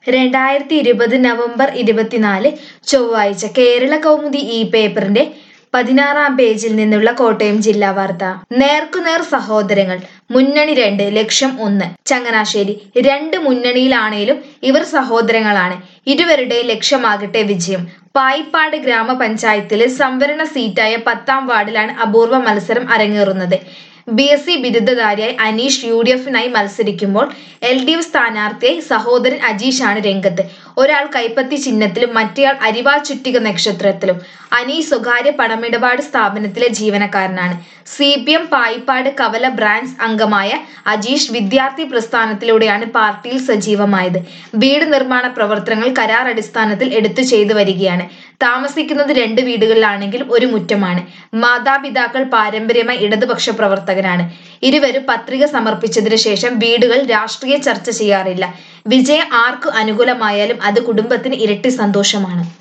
രണ്ടായിരത്തി ഇരുപത് നവംബർ ഇരുപത്തിനാല് ചൊവ്വാഴ്ച കേരള കൗമുദി ഈ പേപ്പറിന്റെ പതിനാറാം പേജിൽ നിന്നുള്ള കോട്ടയം ജില്ലാ വാർത്ത നേർക്കുനേർ സഹോദരങ്ങൾ മുന്നണി രണ്ട് ലക്ഷ്യം ഒന്ന് ചങ്ങനാശ്ശേരി രണ്ട് മുന്നണിയിലാണേലും ഇവർ സഹോദരങ്ങളാണ് ഇരുവരുടെ ലക്ഷ്യമാകട്ടെ വിജയം പായിപ്പാട് ഗ്രാമപഞ്ചായത്തിലെ സംവരണ സീറ്റായ പത്താം വാർഡിലാണ് അപൂർവ മത്സരം അരങ്ങേറുന്നത് ബി എസ് സി ബിരുദധാരിയായി അനീഷ് യു ഡി എഫിനായി മത്സരിക്കുമ്പോൾ എൽ ഡി എഫ് സ്ഥാനാർത്ഥിയായി സഹോദരൻ അജീഷാണ് രംഗത്ത് ഒരാൾ കൈപ്പത്തി ചിഹ്നത്തിലും മറ്റേയാൾ അരിവാൾ ചുറ്റിക നക്ഷത്രത്തിലും അനീഷ് സ്വകാര്യ പണമിടപാട് സ്ഥാപനത്തിലെ ജീവനക്കാരനാണ് സി പി എം പായിപ്പാട് കവല ബ്രാഞ്ച് അംഗമായ അജീഷ് വിദ്യാർത്ഥി പ്രസ്ഥാനത്തിലൂടെയാണ് പാർട്ടിയിൽ സജീവമായത് വീട് നിർമ്മാണ പ്രവർത്തനങ്ങൾ കരാർ അടിസ്ഥാനത്തിൽ എടുത്തു ചെയ്തു വരികയാണ് താമസിക്കുന്നത് രണ്ട് വീടുകളിലാണെങ്കിലും ഒരു മുറ്റമാണ് മാതാപിതാക്കൾ പാരമ്പര്യമായി ഇടതുപക്ഷ പ്രവർത്തകരാണ് ഇരുവരും പത്രിക സമർപ്പിച്ചതിനു ശേഷം വീടുകൾ രാഷ്ട്രീയ ചർച്ച ചെയ്യാറില്ല വിജയം ആർക്കു അനുകൂലമായാലും അത് കുടുംബത്തിന് ഇരട്ടി സന്തോഷമാണ്